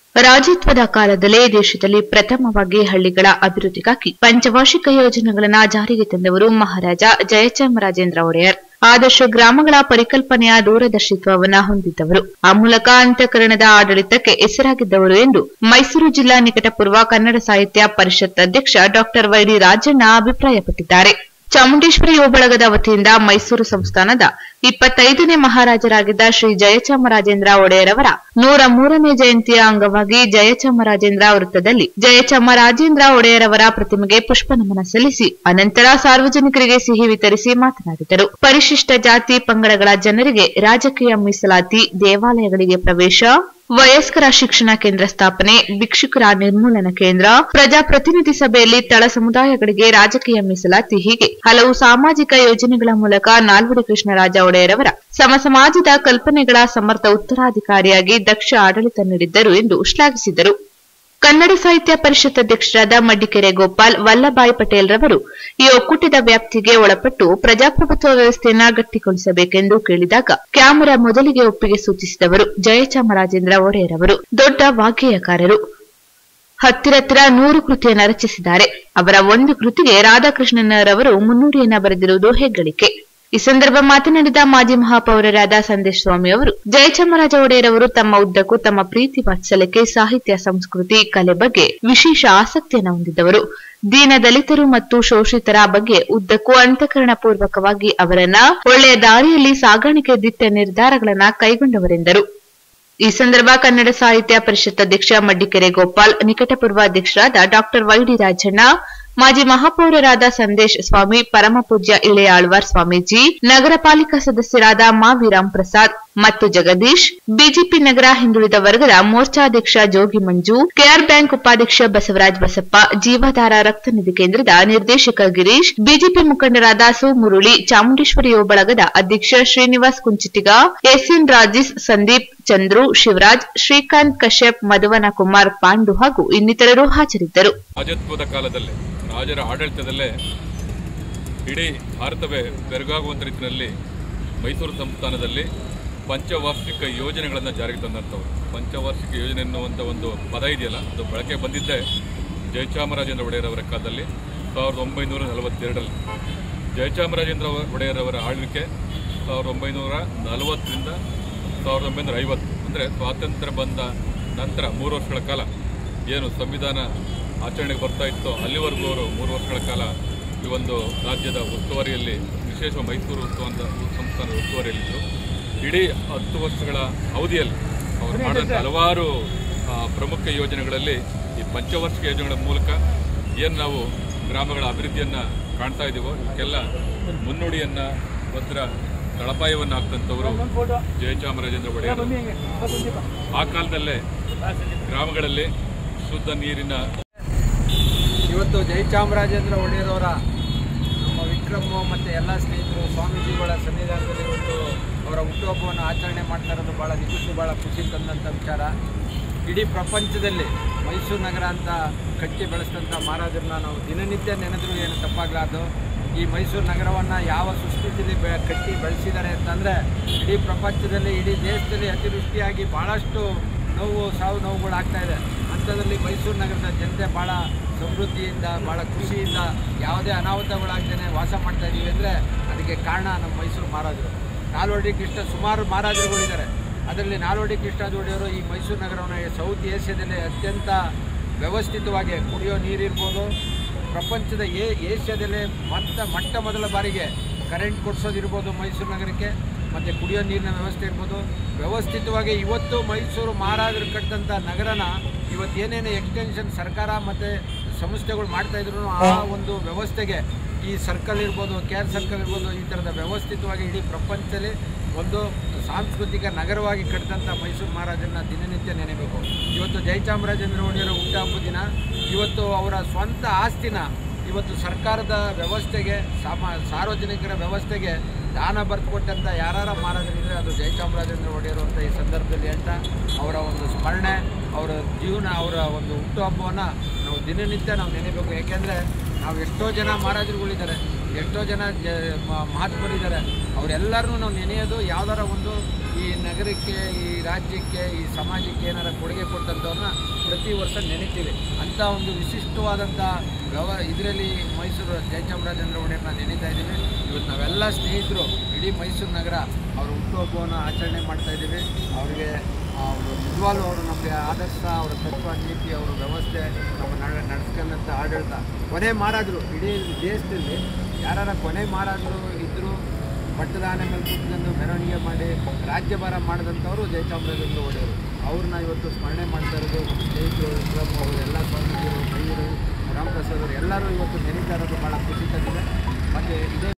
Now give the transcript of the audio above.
ರಾಜತ್ವದ ಕಾಲದಲ್ಲೇ ದೇಶದಲ್ಲಿ ಪ್ರಥಮವಾಗಿ ಹಳ್ಳಿಗಳ ಅಭಿವೃದ್ಧಿಗಾಗಿ ಪಂಚವಾರ್ಷಿಕ ಯೋಜನೆಗಳನ್ನು ಜಾರಿಗೆ ತಂದವರು ಮಹಾರಾಜ ಜಯಚಾಮರಾಜೇಂದ್ರ ಒಡೆಯರ್ ಆದರ್ಶ ಗ್ರಾಮಗಳ ಪರಿಕಲ್ಪನೆಯ ದೂರದರ್ಶಿತ್ವವನ್ನ ಹೊಂದಿದ್ದವರು ಆ ಮೂಲಕ ಅಂತಃಕರಣದ ಆಡಳಿತಕ್ಕೆ ಹೆಸರಾಗಿದ್ದವರು ಎಂದು ಮೈಸೂರು ಜಿಲ್ಲಾ ನಿಕಟಪೂರ್ವ ಕನ್ನಡ ಸಾಹಿತ್ಯ ಪರಿಷತ್ ಅಧ್ಯಕ್ಷ ಡಾ ವೈಡಿ ರಾಜಣ್ಣ ಅಭಿಪ್ರಾಯಪಟ್ಟಿದ್ದಾರೆ ಚಾಮುಂಡೇಶ್ವರಿ ಯುವಬಳಗದ ವತಿಯಿಂದ ಮೈಸೂರು ಸಂಸ್ಥಾನದ ಇಪ್ಪತ್ತೈದನೇ ಮಹಾರಾಜರಾಗಿದ್ದ ಶ್ರೀ ಜಯಚಾಮರಾಜೇಂದ್ರ ಒಡೆಯರ್ ಅವರ ನೂರ ಮೂರನೇ ಜಯಂತಿಯ ಅಂಗವಾಗಿ ಜಯಚಾಮರಾಜೇಂದ್ರ ವೃತ್ತದಲ್ಲಿ ಜಯಚಾಮರಾಜೇಂದ್ರ ಒಡೆಯರ್ ಅವರ ಪ್ರತಿಮೆಗೆ ಪುಷ್ಪ ನಮನ ಸಲ್ಲಿಸಿ ಅನಂತರ ಸಾರ್ವಜನಿಕರಿಗೆ ಸಿಹಿ ವಿತರಿಸಿ ಮಾತನಾಡಿದರು ಪರಿಶಿಷ್ಟ ಜಾತಿ ಪಂಗಡಗಳ ಜನರಿಗೆ ರಾಜಕೀಯ ಮೀಸಲಾತಿ ದೇವಾಲಯಗಳಿಗೆ ಪ್ರವೇಶ ವಯಸ್ಕರ ಶಿಕ್ಷಣ ಕೇಂದ್ರ ಸ್ಥಾಪನೆ ಭಿಕ್ಷುಕರ ನಿರ್ಮೂಲನ ಕೇಂದ್ರ ಪ್ರಜಾಪ್ರತಿನಿಧಿ ಸಭೆಯಲ್ಲಿ ತಳ ಸಮುದಾಯಗಳಿಗೆ ರಾಜಕೀಯ ಮೀಸಲಾತಿ ಹೀಗೆ ಹಲವು ಸಾಮಾಜಿಕ ಯೋಜನೆಗಳ ಮೂಲಕ ನಾಲ್ವಡಿ ಕೃಷ್ಣರಾಜ ಒಡೆಯರ್ ಅವರ ಸಮ ಸಮಾಜದ ಕಲ್ಪನೆಗಳ ಸಮರ್ಥ ಉತ್ತರಾಧಿಕಾರಿಯಾಗಿ ದಕ್ಷ ಆಡಳಿತ ನೀಡಿದ್ದರು ಎಂದು ಶ್ಲಾಘಿಸಿದರು ಕನ್ನಡ ಸಾಹಿತ್ಯ ಪರಿಷತ್ ಅಧ್ಯಕ್ಷರಾದ ಮಡ್ಡಿಕೆರೆ ಗೋಪಾಲ್ ವಲ್ಲಭಾಯ್ ಪಟೇಲ್ ರವರು ಈ ಒಕ್ಕೂಟದ ವ್ಯಾಪ್ತಿಗೆ ಒಳಪಟ್ಟು ಪ್ರಜಾಪ್ರಭುತ್ವ ವ್ಯವಸ್ಥೆಯನ್ನ ಗಟ್ಟಿಗೊಳಿಸಬೇಕೆಂದು ಕೇಳಿದಾಗ ಕ್ಯಾಮರಾ ಮೊದಲಿಗೆ ಒಪ್ಪಿಗೆ ಸೂಚಿಸಿದವರು ಜಯಚಾಮರಾಜೇಂದ್ರ ಒಡೆಯರ್ ಅವರು ದೊಡ್ಡ ವಾಗ್ಗೇಯಕಾರರು ಹತ್ತಿರತ್ತಿರ ನೂರು ಕೃತಿಯನ್ನ ರಚಿಸಿದ್ದಾರೆ ಅವರ ಒಂದು ಕೃತಿಗೆ ರಾಧಾಕೃಷ್ಣನರವರು ಮುನ್ನುಡಿಯನ್ನ ಬರೆದಿರುವುದು ಹೆಗ್ಗಳಿಕೆ ಈ ಸಂದರ್ಭ ಮಾತನಾಡಿದ ಮಾಜಿ ಮಹಾಪೌರರಾದ ಸಂದೇಶ್ ಸ್ವಾಮಿ ಅವರು ಜಯಚಾಮರಾಜ ಒಡೆಯರ್ ಅವರು ತಮ್ಮ ಉದ್ದಕ್ಕೂ ತಮ್ಮ ಪ್ರೀತಿ ವಾತ್ಸಲ್ಯಕ್ಕೆ ಸಾಹಿತ್ಯ ಸಂಸ್ಕೃತಿ ಕಲೆ ಬಗ್ಗೆ ವಿಶೇಷ ಆಸಕ್ತಿಯನ್ನು ಹೊಂದಿದ್ದವರು ದೀನ ದಲಿತರು ಮತ್ತು ಶೋಷಿತರ ಬಗ್ಗೆ ಉದ್ದಕ್ಕೂ ಅಂತಃಕರಣ ಪೂರ್ವಕವಾಗಿ ಅವರನ್ನ ಒಳ್ಳೆಯ ದಾರಿಯಲ್ಲಿ ಸಾಗಾಣಿಕೆ ದಿಟ್ಟ ನಿರ್ಧಾರಗಳನ್ನ ಕೈಗೊಂಡವರೆಂದರು ಈ ಸಂದರ್ಭ ಕನ್ನಡ ಸಾಹಿತ್ಯ ಪರಿಷತ್ ಅಧ್ಯಕ್ಷ ಮಡ್ಡಿಕೆರೆ ಗೋಪಾಲ್ ನಿಕಟಪೂರ್ವ ಅಧ್ಯಕ್ಷರಾದ ಡಾ ವೈಡಿ ರಾಜಣ್ಣ ಮಾಜಿ ಮಹಾಪೌರರಾದ ಸಂದೇಶ್ ಸ್ವಾಮಿ ಪರಮಪೂಜ್ಯ ಇಳೆಯಾಳ್ವಾರ್ ಸ್ವಾಮೀಜಿ ನಗರ ಪಾಲಿಕಾ ಸದಸ್ಯರಾದ ಮಾವಿರಾಮ್ ಪ್ರಸಾದ್ ಮತ್ತು ಜಗದೀಶ್ ಬಿಜೆಪಿ ನಗರ ಹಿಂದುಳಿದ ವರ್ಗದ ಮೋರ್ಚಾಧ್ಯಕ್ಷ ಜೋಗಿ ಮಂಜು ಕೆಆರ್ ಬ್ಯಾಂಕ್ ಉಪಾಧ್ಯಕ್ಷ ಬಸವರಾಜ್ ಬಸಪ್ಪ ಜೀವಾಧಾರ ರಕ್ತ ನಿಧಿ ಕೇಂದ್ರದ ನಿರ್ದೇಶಕ ಗಿರೀಶ್ ಬಿಜೆಪಿ ಮುಖಂಡರಾದ ಸು ಮುರುಳಿ ಚಾಮುಂಡೇಶ್ವರಿ ಬಳಗದ ಅಧ್ಯಕ್ಷ ಶ್ರೀನಿವಾಸ್ ಕುಂಚಿಟಿಗ ಎಸ್ಎನ್ ರಾಜೀಸ್ ಸಂದೀಪ್ ಚಂದ್ರು ಶಿವರಾಜ್ ಶ್ರೀಕಾಂತ್ ಕಶ್ಯಪ್ ಮಧುವನ ಕುಮಾರ್ ಪಾಂಡು ಹಾಗೂ ಇನ್ನಿತರರು ಹಾಜರಿದ್ದರು ರಾಜತ್ವದ ಕಾಲದಲ್ಲೇ ರಾಜರ ಆಡಳಿತದಲ್ಲೇ ಇಡೀ ಭಾರತವೇ ಬೆರಗಾಗುವಂಥ ರೀತಿಯಲ್ಲಿ ಮೈಸೂರು ಸಂಸ್ಥಾನದಲ್ಲಿ ಪಂಚವಾರ್ಷಿಕ ಯೋಜನೆಗಳನ್ನು ಜಾರಿಗೆ ತಂದಂಥವ್ರು ಪಂಚವಾರ್ಷಿಕ ಯೋಜನೆ ಎನ್ನುವಂಥ ಒಂದು ಪದ ಇದೆಯಲ್ಲ ಅದು ಬಳಕೆ ಬಂದಿದ್ದೇ ಜಯಚಾಮರಾಜೇಂದ್ರ ಒಡೆಯರವರ ಕಾಲದಲ್ಲಿ ಸಾವಿರದ ಒಂಬೈನೂರ ನಲವತ್ತೆರಡರಲ್ಲಿ ಜಯಚಾಮರಾಜೇಂದ್ರ ಒಡೆಯರವರ ಆಳ್ವಿಕೆ ಸಾವಿರದ ಒಂಬೈನೂರ ನಲವತ್ತರಿಂದ ಸಾವಿರದ ಒಂಬೈನೂರ ಐವತ್ತು ಅಂದರೆ ಸ್ವಾತಂತ್ರ್ಯ ಬಂದ ನಂತರ ಮೂರು ವರ್ಷಗಳ ಕಾಲ ಏನು ಸಂವಿಧಾನ ಆಚರಣೆಗೆ ಬರ್ತಾ ಇತ್ತೋ ಅಲ್ಲಿವರೆಗೂ ಅವರು ಮೂರು ವರ್ಷಗಳ ಕಾಲ ಈ ಒಂದು ರಾಜ್ಯದ ಉಸ್ತುವಾರಿಯಲ್ಲಿ ವಿಶೇಷ ಮೈಸೂರು ಉತ್ಸವ ಸಂಸ್ಥಾನದ ಉಸ್ತುವಾರಿಯಲ್ಲಿದ್ದರು ಇಡೀ ಹತ್ತು ವರ್ಷಗಳ ಅವಧಿಯಲ್ಲಿ ಅವರು ಮಾಡಿದಂಥ ಹಲವಾರು ಆ, ಪ್ರಮುಖ ಯೋಜನೆಗಳಲ್ಲಿ ಈ ಪಂಚವಾರ್ಷಿಕ ಯೋಜನೆಗಳ ಮೂಲಕ ಏನು ನಾವು ಗ್ರಾಮಗಳ ಅಭಿವೃದ್ಧಿಯನ್ನು ಕಾಣ್ತಾ ಇದ್ದೀವೋ ಇವಕ್ಕೆಲ್ಲ ಮುನ್ನುಡಿಯನ್ನು ಭದ್ರ ತಳಪಾಯವನ್ನು ಹಾಕ್ತಂಥವರು ಜಯಚಾಮರಾಜೇಂದ್ರ ಒಡೆಯರು ಆ ಕಾಲದಲ್ಲೇ ಗ್ರಾಮಗಳಲ್ಲಿ ಶುದ್ಧ ನೀರಿನ ಇವತ್ತು ಜಯಚಾಮರಾಜೇಂದ್ರ ಒಡೆಯರವರ ನಮ್ಮ ವಿಕ್ರಮ್ ಮತ್ತು ಎಲ್ಲ ಸ್ನೇಹಿತರು ಸ್ವಾಮೀಜಿಗಳ ಸನ್ನಿಧಾನದಲ್ಲಿ ಇವತ್ತು ಅವರ ಹುಟ್ಟುಹಬ್ಬವನ್ನು ಆಚರಣೆ ಮಾಡ್ತಾ ಇರೋದು ಭಾಳ ನಿಜಕ್ಕೂ ಭಾಳ ಖುಷಿ ತಂದಂಥ ವಿಚಾರ ಇಡೀ ಪ್ರಪಂಚದಲ್ಲಿ ಮೈಸೂರು ನಗರ ಅಂತ ಕಟ್ಟಿ ಬೆಳೆಸಿದಂಥ ಮಹಾರಾಜರನ್ನ ನಾವು ದಿನನಿತ್ಯ ನೆನೆದ್ರು ಏನು ತಪ್ಪಾಗಲಾರ್ದು ಈ ಮೈಸೂರು ನಗರವನ್ನು ಯಾವ ಸುಸ್ಥಿತಿಯಲ್ಲಿ ಬೆ ಕಟ್ಟಿ ಬೆಳೆಸಿದ್ದಾರೆ ಅಂತಂದರೆ ಇಡೀ ಪ್ರಪಂಚದಲ್ಲಿ ಇಡೀ ದೇಶದಲ್ಲಿ ಅತಿವೃಷ್ಟಿಯಾಗಿ ಭಾಳಷ್ಟು ನೋವು ಸಾವು ನೋವುಗಳಾಗ್ತಾ ಇದೆ ಅಂಥದ್ರಲ್ಲಿ ಮೈಸೂರು ನಗರದ ಜನತೆ ಭಾಳ ಸಮೃದ್ಧಿಯಿಂದ ಭಾಳ ಖುಷಿಯಿಂದ ಯಾವುದೇ ಅನಾಹುತಗಳಾಗ್ದೇ ವಾಸ ಮಾಡ್ತಾ ಇದ್ದೀವಿ ಅಂದರೆ ಅದಕ್ಕೆ ಕಾರಣ ನಮ್ಮ ಮೈಸೂರು ಮಹಾರಾಜರು ನಾಲ್ವಡಿ ಕೃಷ್ಣ ಸುಮಾರು ಮಹಾರಾಜರುಗಳಿದ್ದಾರೆ ಅದರಲ್ಲಿ ನಾಲ್ವಡಿ ಕೃಷ್ಣಜೋಡಿಯವರು ಈ ಮೈಸೂರು ನಗರವನ್ನು ಸೌತ್ ಏಷ್ಯಾದಲ್ಲಿ ಅತ್ಯಂತ ವ್ಯವಸ್ಥಿತವಾಗಿ ಕುಡಿಯೋ ನೀರಿರ್ಬೋದು ಪ್ರಪಂಚದ ಏ ಏಷ್ಯಾದಲ್ಲೇ ಮತ್ತ ಮೊಟ್ಟ ಮೊದಲ ಬಾರಿಗೆ ಕರೆಂಟ್ ಕೊಡಿಸೋದಿರ್ಬೋದು ಮೈಸೂರು ನಗರಕ್ಕೆ ಮತ್ತು ಕುಡಿಯೋ ನೀರಿನ ವ್ಯವಸ್ಥೆ ಇರ್ಬೋದು ವ್ಯವಸ್ಥಿತವಾಗಿ ಇವತ್ತು ಮೈಸೂರು ಮಹಾರಾಜರು ಕಟ್ಟಿದಂಥ ನಗರನ ಇವತ್ತು ಏನೇನು ಎಕ್ಸ್ಟೆನ್ಷನ್ ಸರ್ಕಾರ ಮತ್ತು ಸಂಸ್ಥೆಗಳು ಮಾಡ್ತಾ ಇದ್ರು ಆ ಒಂದು ವ್ಯವಸ್ಥೆಗೆ ಈ ಸರ್ಕಲ್ ಇರ್ಬೋದು ಕೆ ಆರ್ ಸರ್ಕಲ್ ಇರ್ಬೋದು ಈ ಥರದ ವ್ಯವಸ್ಥಿತವಾಗಿ ಇಡೀ ಪ್ರಪಂಚದಲ್ಲಿ ಒಂದು ಸಾಂಸ್ಕೃತಿಕ ನಗರವಾಗಿ ಕಟ್ಟಿದಂಥ ಮೈಸೂರು ಮಹಾರಾಜರನ್ನ ದಿನನಿತ್ಯ ನೆನೆಬೇಕು ಇವತ್ತು ಜಯಚಾಮರಾಜೇಂದ್ರ ಒಡೆಯರ ಹುಟ್ಟುಹಬ್ಬ ದಿನ ಇವತ್ತು ಅವರ ಸ್ವಂತ ಆಸ್ತಿನ ಇವತ್ತು ಸರ್ಕಾರದ ವ್ಯವಸ್ಥೆಗೆ ಸಾಮ ಸಾರ್ವಜನಿಕರ ವ್ಯವಸ್ಥೆಗೆ ದಾನ ಬರೆದುಕೊಟ್ಟಂಥ ಯಾರ ಮಹಾರಾಜರಿದ್ರೆ ಅದು ಜಯಚಾಮರಾಜೇಂದ್ರ ಒಡೆಯರು ಅಂತ ಈ ಸಂದರ್ಭದಲ್ಲಿ ಹೇಳ್ತಾ ಅವರ ಒಂದು ಸ್ಮರಣೆ ಅವರ ಜೀವನ ಅವರ ಒಂದು ಹುಟ್ಟುಹಬ್ಬವನ್ನು ನಾವು ದಿನನಿತ್ಯ ನಾವು ನೆನೆಬೇಕು ಯಾಕೆಂದರೆ ನಾವು ಎಷ್ಟೋ ಜನ ಮಹಾರಾಜರುಗಳಿದ್ದಾರೆ ಎಷ್ಟೋ ಜನ ಜ ಮ- ಮಹಾತ್ಮರಿದ್ದಾರೆ ಅವರೆಲ್ಲರನ್ನೂ ನಾವು ನೆನೆಯೋದು ಯಾವ್ದಾರ ಒಂದು ಈ ನಗರಕ್ಕೆ ಈ ರಾಜ್ಯಕ್ಕೆ ಈ ಸಮಾಜಕ್ಕೆ ಏನಾರ ಕೊಡುಗೆ ಕೊಟ್ಟಂಥವ್ರನ್ನ ಪ್ರತಿ ವರ್ಷ ನೆನೆತೀವಿ ಅಂಥ ಒಂದು ವಿಶಿಷ್ಟವಾದಂಥ ಗವ ಇದರಲ್ಲಿ ಮೈಸೂರು ಜಯಚಾಮರಾಜೇಂದ್ರ ಒಡೆಯರ್ನ ನೆನೀತಾ ಇದ್ದೀವಿ ಇವತ್ತು ನಾವೆಲ್ಲ ಸ್ನೇಹಿತರು ಇಡೀ ಮೈಸೂರು ನಗರ ಅವರ ಹುಟ್ಟುಹಬ್ಬವನ್ನು ಆಚರಣೆ ಮಾಡ್ತಾ ಇದ್ದೀವಿ ಅವರಿಗೆ ಅವರು ನಿಜವಾಗ್ಲೂ ಅವರು ನಮಗೆ ಆದರ್ಶ ಅವರ ತತ್ವ ನೀತಿ ಅವರ ವ್ಯವಸ್ಥೆ ನಮ್ಮ ನಡ ನಡೆಸ್ಕೊಂಡಂಥ ಆಡಳಿತ ಕೊನೆ ಮಾರಾದರು ಇಡೀ ದೇಶದಲ್ಲಿ ಯಾರ ಕೊನೆ ಮಾರಾದರು ಇದ್ದರು ಪಟ್ಟದ ಆನೆ ಮೇಲೆ ಕೂತ್ಕೊಂಡು ಮೆರವಣಿಗೆ ಮಾಡಿ ರಾಜ್ಯಭಾರ ಮಾಡಿದಂಥವ್ರು ಜಯಚಾಮರಾಜೇಂದ್ರ ಒಡೆಯರು ಅವ್ರನ್ನ ಇವತ್ತು ಸ್ಮರಣೆ ಮಾಡ್ತಾ ಇರೋದು ನಮ್ಮ ಸ್ನೇಹಿತರು ವಿಕ್ರಮ್ ಅವರು ಎಲ್ಲ ಸ್ವಾಮೀಜಿಗಳು ಮಯೂರು ರಾಮಪ್ರಸಾದ್ ಅವರು ಎಲ್ಲರೂ ಇವತ್ತು ನೆನೀತಾ ಇರೋದು ಭಾಳ ಖುಷಿ ತಂದಿದೆ ಮತ್ತು ಇದೇ